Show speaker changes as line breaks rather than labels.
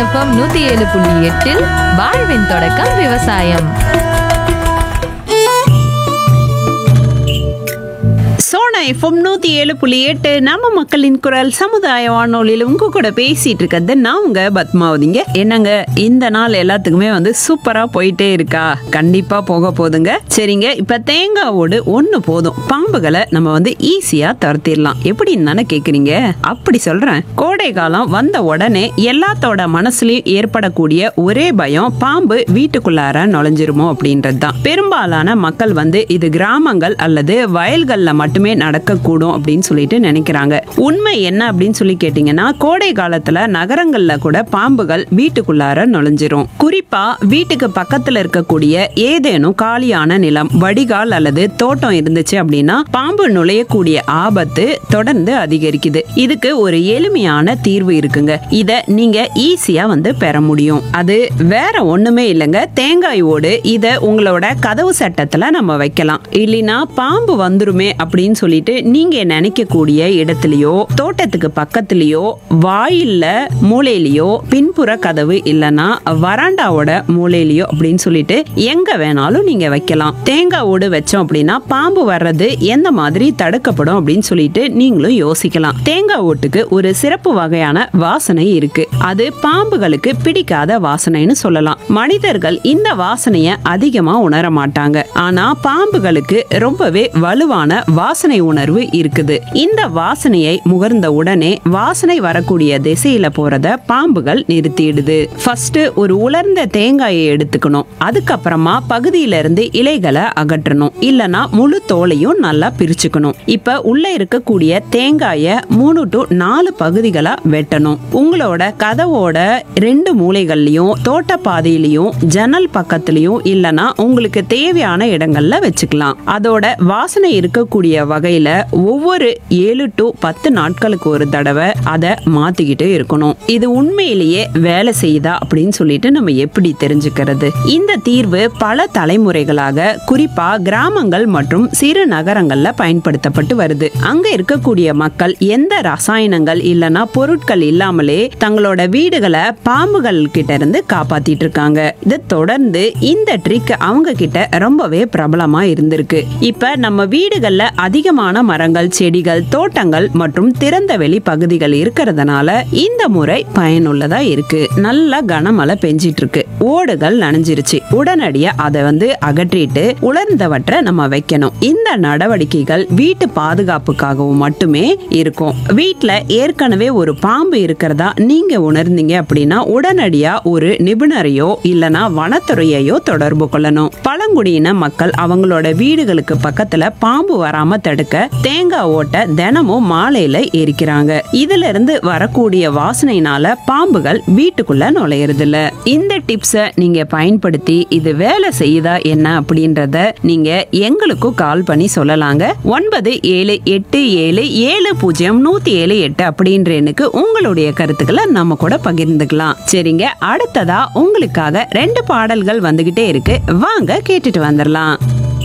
FM நூத்தி ஏழு புள்ளி எட்டில் வாழ்வின் தொடக்கம் விவசாயம்
சோனா எஃப்எம் நூற்றி ஏழு புள்ளி எட்டு நம்ம மக்களின் குரல் சமுதாய வானொலியில் உங்க கூட பேசிட்டு இருக்கிறது நான் உங்க பத்மாவதிங்க என்னங்க இந்த நாள் எல்லாத்துக்குமே வந்து சூப்பரா போயிட்டே இருக்கா கண்டிப்பா போக போதுங்க சரிங்க இப்ப தேங்காவோடு ஒண்ணு போதும் பாம்புகளை நம்ம வந்து ஈஸியா துரத்திடலாம் எப்படின்னு தானே கேக்குறீங்க அப்படி சொல்றேன் கோடை காலம் வந்த உடனே எல்லாத்தோட மனசுலயும் ஏற்படக்கூடிய ஒரே பயம் பாம்பு வீட்டுக்குள்ளார நுழைஞ்சிருமோ அப்படின்றது தான் பெரும்பாலான மக்கள் வந்து இது கிராமங்கள் அல்லது வயல்கள்ல மட்டுமே நடக்கக்கூடும் அப்படின்னு சொல்லிட்டு நினைக்கிறாங்க உண்மை என்ன அப்படின்னு சொல்லி கேட்டீங்கன்னா கோடை காலத்துல நகரங்கள்ல கூட பாம்புகள் வீட்டுக்குள்ளார நுழைஞ்சிரும் குறிப்பா வீட்டுக்கு பக்கத்துல இருக்கக்கூடிய ஏதேனும் காலியான நிலம் வடிகால் அல்லது தோட்டம் இருந்துச்சு அப்படின்னா பாம்பு நுழையக்கூடிய ஆபத்து தொடர்ந்து அதிகரிக்குது இதுக்கு ஒரு எளிமையான தீர்வு இருக்குங்க இத நீங்க ஈஸியா வந்து பெற முடியும் அது வேற ஒண்ணுமே இல்லைங்க தேங்காய் ஓடு இத உங்களோட கதவு சட்டத்துல நம்ம வைக்கலாம் இல்லைன்னா பாம்பு வந்துருமே அப்படின்னு சொல்லிட்டு நீங்க நினைக்கக்கூடிய இடத்துலயோ தோட்டத்துக்கு பக்கத்துலயோ வாயில்ல மூலையிலயோ பின்புற கதவு இல்லனா வராண்டாவோட மூலையிலயோ அப்படின்னு சொல்லிட்டு எங்க வேணாலும் நீங்க வைக்கலாம் தேங்காய் ஓடு வச்சோம் அப்படின்னா பாம்பு வர்றது எந்த மாதிரி தடுக்கப்படும் அப்படின்னு சொல்லிட்டு நீங்களும் யோசிக்கலாம் தேங்காய் ஓட்டுக்கு ஒரு சிறப்பு வகையான வாசனை இருக்கு அது பாம்புகளுக்கு பிடிக்காத வாசனைன்னு சொல்லலாம் மனிதர்கள் இந்த வாசனைய அதிகமா உணர மாட்டாங்க ஆனா பாம்புகளுக்கு ரொம்பவே வலுவான வாசனை உணர்வு இருக்குது இந்த வாசனையை முகர்ந்த உடனே வாசனை வரக்கூடிய திசையில போறத பாம்புகள் நிறுத்திடுது ஃபர்ஸ்ட் ஒரு உலர்ந்த தேங்காயை எடுத்துக்கணும் அதுக்கப்புறமா பகுதியில இருந்து இலைகளை அகற்றணும் இல்லனா முழு தோலையும் நல்லா பிரிச்சுக்கணும் இப்ப உள்ள இருக்கக்கூடிய தேங்காய மூணு டு நாலு பகுதிகளா வெட்டணும் உங்களோட கதவோட ரெண்டு மூலைகள்லயும் தோட்ட பாதையிலயும் ஜன்னல் பக்கத்துலயும் இல்லனா உங்களுக்கு தேவையான இடங்கள்ல வச்சுக்கலாம் அதோட வாசனை இருக்கக்கூடிய வகையில ஒவ்வொரு ஏழு டு பத்து நாட்களுக்கு ஒரு தடவை அதை மாத்திக்கிட்டு இருக்கணும் இது உண்மையிலேயே வேலை செய்யுதா அப்படின்னு சொல்லிட்டு நம்ம எப்படி தெரிஞ்சுக்கிறது இந்த தீர்வு பல தலைமுறைகளாக குறிப்பா கிராமங்கள் மற்றும் சிறு நகரங்கள்ல பயன்படுத்தப்பட்டு வருது அங்க இருக்கக்கூடிய மக்கள் எந்த ரசாயனங்கள் இல்லனா பொருட்கள் இல்லாமலே தங்களோட வீடுகளை பாம்புகள் கிட்ட இருந்து காப்பாத்திட்டு இருக்காங்க இதை தொடர்ந்து இந்த ட்ரிக் அவங்க கிட்ட ரொம்பவே பிரபலமா இருந்திருக்கு இப்ப நம்ம வீடுகள்ல அதிகமான மரங்கள் செடிகள் தோட்டங்கள் மற்றும் திறந்த வெளி பகுதிகள் இருக்கிறதுனால இந்த முறை பயனுள்ளதா இருக்கு நல்ல கனமழை பெஞ்சிட்டு இருக்கு ஓடுகள் நனைஞ்சிருச்சு உடனடியா அதை வந்து அகற்றிட்டு உலர்ந்தவற்றை நம்ம வைக்கணும் இந்த நடவடிக்கைகள் வீட்டு பாதுகாப்புக்காகவும் மட்டுமே இருக்கும் வீட்ல ஏற்கனவே ஒரு பாம்பு இருக்கிறதா நீங்க உணர்ந்தீங்க அப்படின்னா உடனடியா ஒரு நிபுணரையோ இல்லனா வனத்துறையையோ தொடர்பு கொள்ளணும் பழங்குடியின மக்கள் அவங்களோட வீடுகளுக்கு பக்கத்துல பாம்பு வராம தடுக்க தேங்காய் ஓட்டை தினமும் மாலையில எரிக்கிறாங்க இதுல இருந்து வரக்கூடிய வாசனையினால பாம்புகள் வீட்டுக்குள்ள நுழையறது இல்ல இந்த டிப்ஸ நீங்க பயன்படுத்தி இது வேலை செய்யுதா என்ன அப்படின்றத நீங்க எங்களுக்கும் கால் பண்ணி சொல்லலாங்க ஒன்பது ஏழு எட்டு ஏழு ஏழு பூஜ்ஜியம் நூத்தி ஏழு எட்டு அப்படின்ற எண்ணுக்கு உங்களுடைய கருத்துக்களை நம்ம கூட பகிர்ந்துக்கலாம் சரிங்க அடுத்ததா உங்களுக்காக ரெண்டு பாடல்கள் வந்துகிட்டே இருக்கு வாங்க கேட்டுட்டு வந்துடலாம்